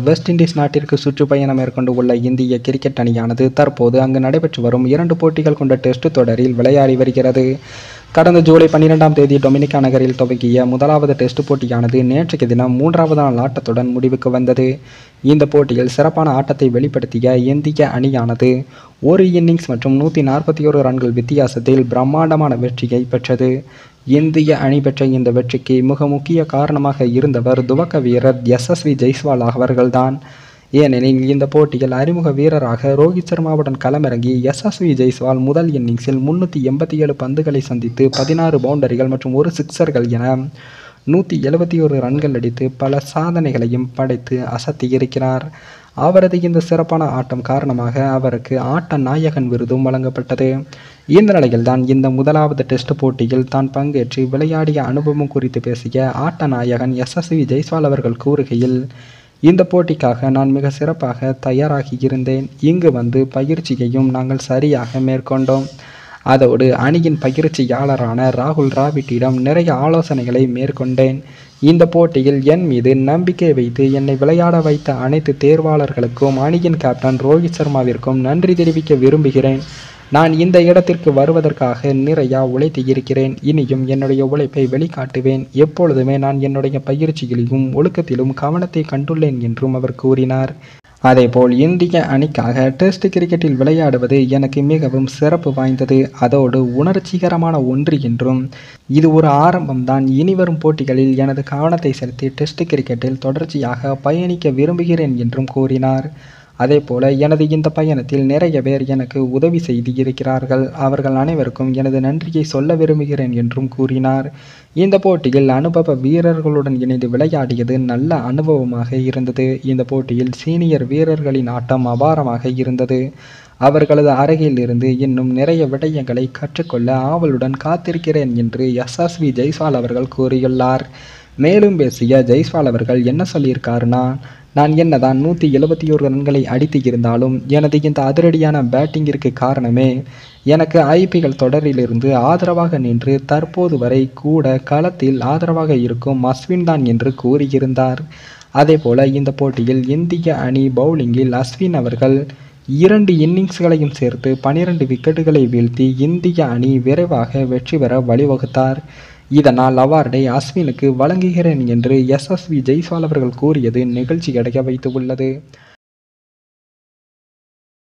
west Indies நாட்டிற்கு சுற்றுப்பயணம் மேற்கொண்டு உள்ள இந்திய கிரிக்கெட் அணியானது தற்போது அங்கு நடைபெற்று வரும் இரண்டு போட்டிகள் கொண்ட டெஸ்ட் தொடரில் விளையாடி வருகிறது கடந்த ஜூலை பன்னிரெண்டாம் தேதி டொமினிகா நகரில் துவங்கிய முதலாவது டெஸ்ட் போட்டியானது நேற்றைய தினம் மூன்றாவது நாள் ஆட்டத்துடன் முடிவுக்கு வந்தது இந்த போட்டியில் சிறப்பான ஆட்டத்தை வெளிப்படுத்திய இந்திய அணியானது ஒரு இன்னிங்ஸ் மற்றும் நூற்றி நாற்பத்தி ஒரு ரன்கள் வித்தியாசத்தில் பிரம்மாண்டமான வெற்றியை பெற்றது இந்திய அணி பெற்ற இந்த வெற்றிக்கு மிக முக்கிய காரணமாக இருந்தவர் துவக்க வீரர் யசஸ்வி ஜெய்ஸ்வால் அவர்கள்தான் ஏனெனில் இந்த போட்டியில் அறிமுக வீரராக ரோஹித் சர்மாவுடன் களமிறங்கி யசஸ்வி ஜெய்ஸ்வால் முதல் இன்னிங்ஸில் முன்னூற்றி எண்பத்தி ஏழு பந்துகளை சந்தித்து பதினாறு பவுண்டரிகள் மற்றும் ஒரு சிக்சர்கள் என நூற்றி எழுபத்தி ஒரு ரன்கள் அடித்து பல சாதனைகளையும் படைத்து அசத்தியிருக்கிறார் அவரது இந்த சிறப்பான ஆட்டம் காரணமாக அவருக்கு ஆட்ட நாயகன் விருதும் வழங்கப்பட்டது இந்த நிலையில்தான் இந்த முதலாவது டெஸ்ட் போட்டியில் தான் பங்கேற்று விளையாடிய அனுபவம் குறித்து பேசிய ஆட்ட நாயகன் எஸ்எஸ்வி ஜெய்ஸ்வால் அவர்கள் கூறுகையில் இந்த போட்டிக்காக நான் மிக சிறப்பாக தயாராகி இருந்தேன் இங்கு வந்து பயிற்சியையும் நாங்கள் சரியாக மேற்கொண்டோம் அதோடு அணியின் பயிற்சியாளரான ராகுல் டிராவிட்டிடம் நிறைய ஆலோசனைகளை மேற்கொண்டேன் இந்த போட்டியில் என் மீது நம்பிக்கை வைத்து என்னை விளையாட வைத்த அனைத்து தேர்வாளர்களுக்கும் அணியின் கேப்டன் ரோஹித் சர்மாவிற்கும் நன்றி தெரிவிக்க விரும்புகிறேன் நான் இந்த இடத்திற்கு வருவதற்காக நிறையா உழைத்து இருக்கிறேன் இனியும் என்னுடைய உழைப்பை வெளிக்காட்டுவேன் எப்பொழுதுமே நான் என்னுடைய பயிற்சிகளிலும் ஒழுக்கத்திலும் கவனத்தை கண்டுள்ளேன் என்றும் அவர் கூறினார் அதேபோல் இந்திய அணிக்காக டெஸ்ட் கிரிக்கெட்டில் விளையாடுவது எனக்கு மிகவும் சிறப்பு வாய்ந்தது அதோடு உணர்ச்சிகரமான ஒன்று என்றும் இது ஒரு ஆரம்பம்தான் இனிவரும் போட்டிகளில் எனது கவனத்தை செலுத்தி டெஸ்ட் கிரிக்கெட்டில் தொடர்ச்சியாக பயணிக்க விரும்புகிறேன் என்றும் கூறினார் அதேபோல எனது இந்த பயணத்தில் நிறைய பேர் எனக்கு உதவி செய்து இருக்கிறார்கள் அவர்கள் அனைவருக்கும் எனது நன்றியை சொல்ல விரும்புகிறேன் என்றும் கூறினார் இந்த போட்டியில் அனுபவ வீரர்களுடன் இணைந்து விளையாடியது நல்ல அனுபவமாக இருந்தது இந்த போட்டியில் சீனியர் வீரர்களின் ஆட்டம் அபாரமாக இருந்தது அவர்களது அருகில் இருந்து இன்னும் நிறைய விடயங்களை கற்றுக்கொள்ள ஆவலுடன் காத்திருக்கிறேன் என்று எஸ்எஸ்வி ஜெய்ஸ்வால் அவர்கள் கூறியுள்ளார் மேலும் பேசிய ஜெய்ஸ்வால் அவர்கள் என்ன சொல்லியிருக்காருன்னா நான் என்னதான் நூற்றி எழுபத்தி ஒரு ரன்களை அடித்து இருந்தாலும் எனது இந்த அதிரடியான பேட்டிங்கிற்கு காரணமே எனக்கு ஐபிஎல் தொடரிலிருந்து ஆதரவாக நின்று தற்போது வரை கூட களத்தில் ஆதரவாக இருக்கும் அஸ்வின் தான் என்று கூறியிருந்தார் அதேபோல இந்த போட்டியில் இந்திய அணி பவுலிங்கில் அஸ்வின் அவர்கள் இரண்டு இன்னிங்ஸ்களையும் சேர்த்து பனிரெண்டு விக்கெட்டுகளை வீழ்த்தி இந்திய அணி விரைவாக வெற்றி பெற வழிவகுத்தார் இதனால் அவார்டை அஸ்வினுக்கு வழங்குகிறேன் என்று எஸ்எஸ்வி ஜெய்ஸ்வால் அவர்கள் கூறியது நிகழ்ச்சி அடைய வைத்து உள்ளது